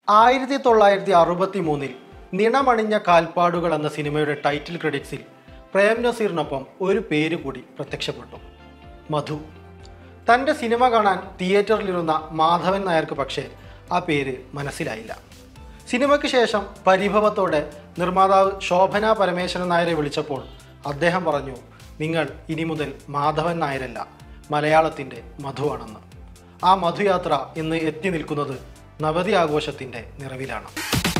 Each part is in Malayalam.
ആയിരത്തി തൊള്ളായിരത്തി അറുപത്തി മൂന്നിൽ നിണമണിഞ്ഞ കാൽപ്പാടുകൾ എന്ന സിനിമയുടെ ടൈറ്റിൽ ക്രെഡിറ്റ്സിൽ പ്രേം നസീറിനൊപ്പം ഒരു പേര് കൂടി പ്രത്യക്ഷപ്പെട്ടു മധു തൻ്റെ സിനിമ കാണാൻ തിയേറ്ററിലിരുന്ന മാധവൻ നായർക്ക് പക്ഷേ ആ പേര് മനസ്സിലായില്ല സിനിമയ്ക്ക് ശേഷം പരിഭവത്തോടെ നിർമ്മാതാവ് ശോഭന പരമേശ്വരൻ നായരെ വിളിച്ചപ്പോൾ അദ്ദേഹം പറഞ്ഞു നിങ്ങൾ ഇനി മുതൽ മാധവൻ നായരല്ല മലയാളത്തിൻ്റെ മധുവാണെന്ന് ആ മധുയാത്ര ഇന്ന് എത്തി നിൽക്കുന്നത് നവതി ആഘോഷത്തിൻ്റെ നിറവിലാണ്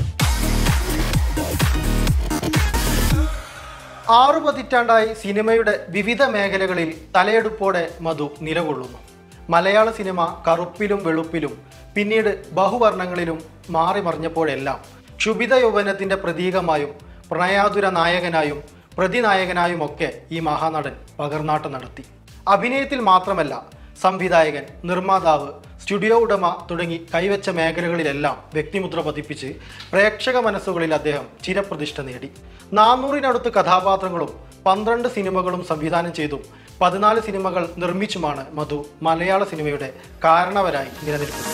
ആറു പതിറ്റാണ്ടായി സിനിമയുടെ വിവിധ മേഖലകളിൽ തലയെടുപ്പോടെ മധു നിലകൊള്ളുന്നു മലയാള സിനിമ കറുപ്പിലും വെളുപ്പിലും പിന്നീട് ബഹുവർണ്ണങ്ങളിലും മാറി മറിഞ്ഞപ്പോഴെല്ലാം ക്ഷുഭിത യൗവനത്തിന്റെ പ്രതീകമായും പ്രണയാതുര നായകനായും പ്രതിനായകനായും ഒക്കെ ഈ മഹാനടൻ പകർന്നാട്ടം നടത്തി അഭിനയത്തിൽ മാത്രമല്ല സംവിധായകൻ നിർമ്മാതാവ് സ്റ്റുഡിയോ ഉടമ തുടങ്ങി കൈവച്ച മേഖലകളിലെല്ലാം വ്യക്തിമുദ്ര പതിപ്പിച്ച് പ്രേക്ഷക മനസ്സുകളിൽ അദ്ദേഹം ചിരപ്രതിഷ്ഠ നേടി നാനൂറിനടുത്ത് കഥാപാത്രങ്ങളും പന്ത്രണ്ട് സിനിമകളും സംവിധാനം ചെയ്തും പതിനാല് സിനിമകൾ നിർമ്മിച്ചുമാണ് മധു മലയാള സിനിമയുടെ കാരണവരായി നിലനിൽക്കുന്നത്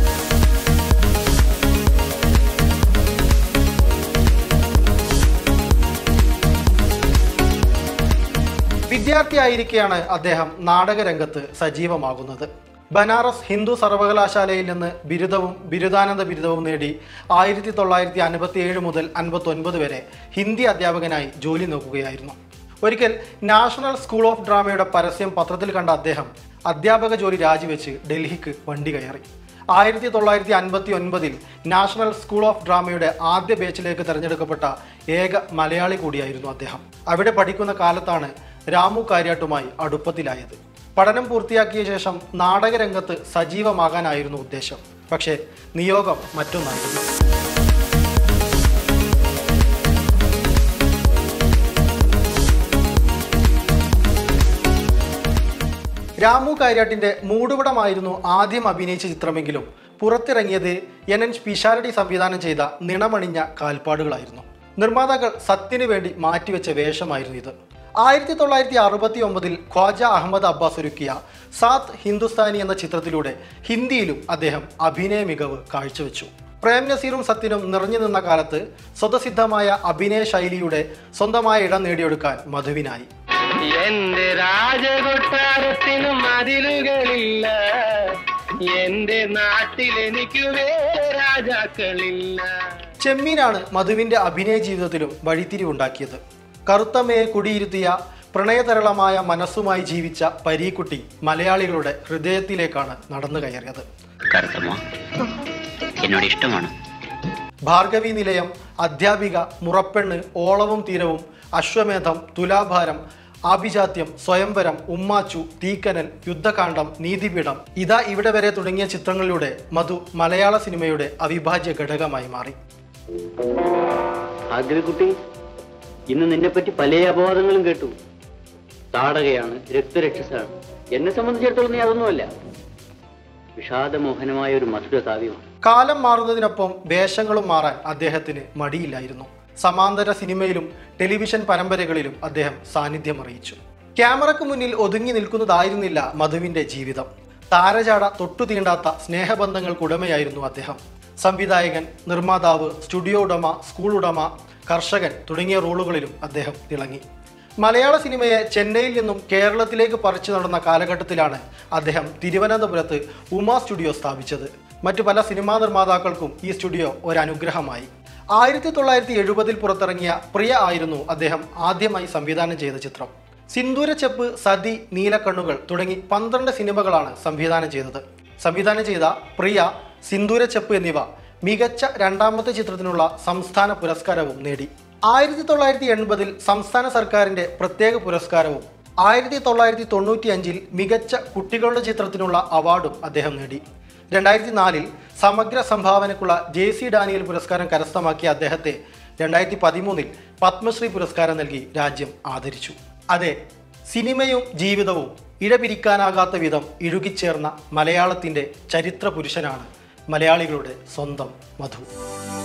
വിദ്യാർത്ഥിയായിരിക്കെയാണ് അദ്ദേഹം നാടകരംഗത്ത് സജീവമാകുന്നത് ബനാറസ് ഹിന്ദു സർവകലാശാലയിൽ നിന്ന് ബിരുദവും ബിരുദാനന്ദ ബിരുദവും നേടി ആയിരത്തി തൊള്ളായിരത്തി അൻപത്തി ഏഴ് മുതൽ അൻപത്തൊൻപത് വരെ ഹിന്ദി അധ്യാപകനായി ജോലി നോക്കുകയായിരുന്നു ഒരിക്കൽ നാഷണൽ സ്കൂൾ ഓഫ് ഡ്രാമയുടെ പരസ്യം പത്രത്തിൽ കണ്ട അദ്ദേഹം അധ്യാപക ജോലി രാജിവെച്ച് ഡൽഹിക്ക് വണ്ടി കയറി ആയിരത്തി തൊള്ളായിരത്തി അൻപത്തി ഒൻപതിൽ നാഷണൽ സ്കൂൾ ഓഫ് ഡ്രാമയുടെ ആദ്യ ബാച്ചിലേക്ക് തിരഞ്ഞെടുക്കപ്പെട്ട ഏക മലയാളി കൂടിയായിരുന്നു അദ്ദേഹം അവിടെ പഠിക്കുന്ന കാലത്താണ് രാമു കാര്യാട്ടുമായി അടുപ്പത്തിലായത് പഠനം പൂർത്തിയാക്കിയ ശേഷം നാടകരംഗത്ത് സജീവമാകാനായിരുന്നു ഉദ്ദേശം പക്ഷേ നിയോഗം മറ്റൊന്നായിരുന്നു രാമു കാര്യാട്ടിന്റെ മൂടുപടമായിരുന്നു ആദ്യം അഭിനയിച്ച ചിത്രമെങ്കിലും പുറത്തിറങ്ങിയത് എൻ എൻ പിഷാരടി സംവിധാനം ചെയ്ത നിണമണിഞ്ഞ കാൽപ്പാടുകളായിരുന്നു നിർമ്മാതാക്കൾ സത്യന് വേണ്ടി മാറ്റിവെച്ച വേഷമായിരുന്നു ഇത് ആയിരത്തി തൊള്ളായിരത്തി അറുപത്തി ഒമ്പതിൽ ഖ്വാജ അഹമ്മദ് അബ്ബാസ് ഒരുക്കിയ സാത്ത് ഹിന്ദുസ്ഥാനി എന്ന ചിത്രത്തിലൂടെ ഹിന്ദിയിലും അദ്ദേഹം അഭിനയ മികവ് കാഴ്ചവെച്ചു പ്രേം നസീറും സത്യനും നിറഞ്ഞു നിന്ന കാലത്ത് സ്വതസിദ്ധമായ അഭിനയ ശൈലിയുടെ സ്വന്തമായ ഇടം നേടിയെടുക്കാൻ മധുവിനായി എന്റെ രാജകൊട്ടാരത്തിനും മതിലുകളില്ല എന്റെ നാട്ടിൽ എനിക്ക് വേറെ രാജാക്കളില്ല ചെമ്മീനാണ് മധുവിന്റെ അഭിനയ ജീവിതത്തിലും വഴിത്തിരിവുണ്ടാക്കിയത് കറുത്തമ്മയെ കുടിയിരുത്തിയ പ്രണയതരളമായ മനസ്സുമായി ജീവിച്ച പരീക്കുട്ടി മലയാളികളുടെ ഹൃദയത്തിലേക്കാണ് നടന്നു കയറിയത് കറുത്തമ്മ എന്നോട് ഇഷ്ടമാണ് ഭാർഗവി നിലയം അധ്യാപിക മുറപ്പെണ്ണ് ഓളവും തീരവും അശ്വമേധം തുലാഭാരം ആഭിജാത്യം സ്വയംവരം ഉമ്മാച്ചു തീക്കനൽ യുദ്ധകാന്ഡം നീതിപീഠം ഇതാ ഇവിടെ വരെ തുടങ്ങിയ ചിത്രങ്ങളിലൂടെ മധു മലയാള സിനിമയുടെ അവിഭാജ്യ ഘടകമായി മാറി ആഗ്രഹക്കുട്ടി ഇന്ന് നിന്നെ പറ്റി പല അപവാദങ്ങളും കേട്ടു താടകയാണ് രക്തരക്ഷസാണ് എന്നെ സംബന്ധിച്ചിടത്തോളം നീ അതൊന്നുമല്ല വിഷാദമോഹനമായ ഒരു മധുര കാവ്യമാണ് കാലം മാറുന്നതിനൊപ്പം വേഷങ്ങളും മാറാൻ അദ്ദേഹത്തിന് മടിയില്ലായിരുന്നു സമാന്തര സിനിമയിലും ടെലിവിഷൻ പരമ്പരകളിലും അദ്ദേഹം സാന്നിധ്യം അറിയിച്ചു ക്യാമറയ്ക്ക് മുന്നിൽ ഒതുങ്ങി നിൽക്കുന്നതായിരുന്നില്ല മധുവിന്റെ ജീവിതം താരചാട തൊട്ടു തീണ്ടാത്ത സ്നേഹബന്ധങ്ങൾക്കുടമയായിരുന്നു അദ്ദേഹം സംവിധായകൻ നിർമ്മാതാവ് സ്റ്റുഡിയോ ഉടമ സ്കൂൾ ഉടമ കർഷകൻ തുടങ്ങിയ റോളുകളിലും അദ്ദേഹം തിളങ്ങി മലയാള സിനിമയെ ചെന്നൈയിൽ നിന്നും കേരളത്തിലേക്ക് പറിച്ചു നടന്ന കാലഘട്ടത്തിലാണ് അദ്ദേഹം തിരുവനന്തപുരത്ത് ഉമ സ്റ്റുഡിയോ സ്ഥാപിച്ചത് മറ്റു പല സിനിമാ നിർമ്മാതാക്കൾക്കും ഈ സ്റ്റുഡിയോ ഒരു അനുഗ്രഹമായി ആയിരത്തി തൊള്ളായിരത്തി എഴുപതിൽ പുറത്തിറങ്ങിയ പ്രിയ ആയിരുന്നു അദ്ദേഹം ആദ്യമായി സംവിധാനം ചെയ്ത ചിത്രം സിന്ദൂരച്ചെപ്പ് സതി നീലക്കണ്ണുകൾ തുടങ്ങി പന്ത്രണ്ട് സിനിമകളാണ് സംവിധാനം ചെയ്തത് സംവിധാനം ചെയ്ത പ്രിയ സിന്ദൂരച്ചെപ്പ് എന്നിവ മികച്ച രണ്ടാമത്തെ ചിത്രത്തിനുള്ള സംസ്ഥാന പുരസ്കാരവും നേടി ആയിരത്തി തൊള്ളായിരത്തി എൺപതിൽ സംസ്ഥാന സർക്കാരിന്റെ പ്രത്യേക പുരസ്കാരവും ആയിരത്തി തൊള്ളായിരത്തി തൊണ്ണൂറ്റി അഞ്ചിൽ മികച്ച കുട്ടികളുടെ ചിത്രത്തിനുള്ള അവാർഡും അദ്ദേഹം നേടി രണ്ടായിരത്തി നാലിൽ സമഗ്ര സംഭാവനക്കുള്ള ജെ സി ഡാനിയൽ പുരസ്കാരം കരസ്ഥമാക്കിയ അദ്ദേഹത്തെ രണ്ടായിരത്തി പതിമൂന്നിൽ പത്മശ്രീ പുരസ്കാരം നൽകി രാജ്യം ആദരിച്ചു അതെ സിനിമയും ജീവിതവും ഇഴപിരിക്കാനാകാത്ത വിധം ഇഴുകിച്ചേർന്ന മലയാളത്തിൻ്റെ ചരിത്ര പുരുഷനാണ് മലയാളികളുടെ സ്വന്തം മധു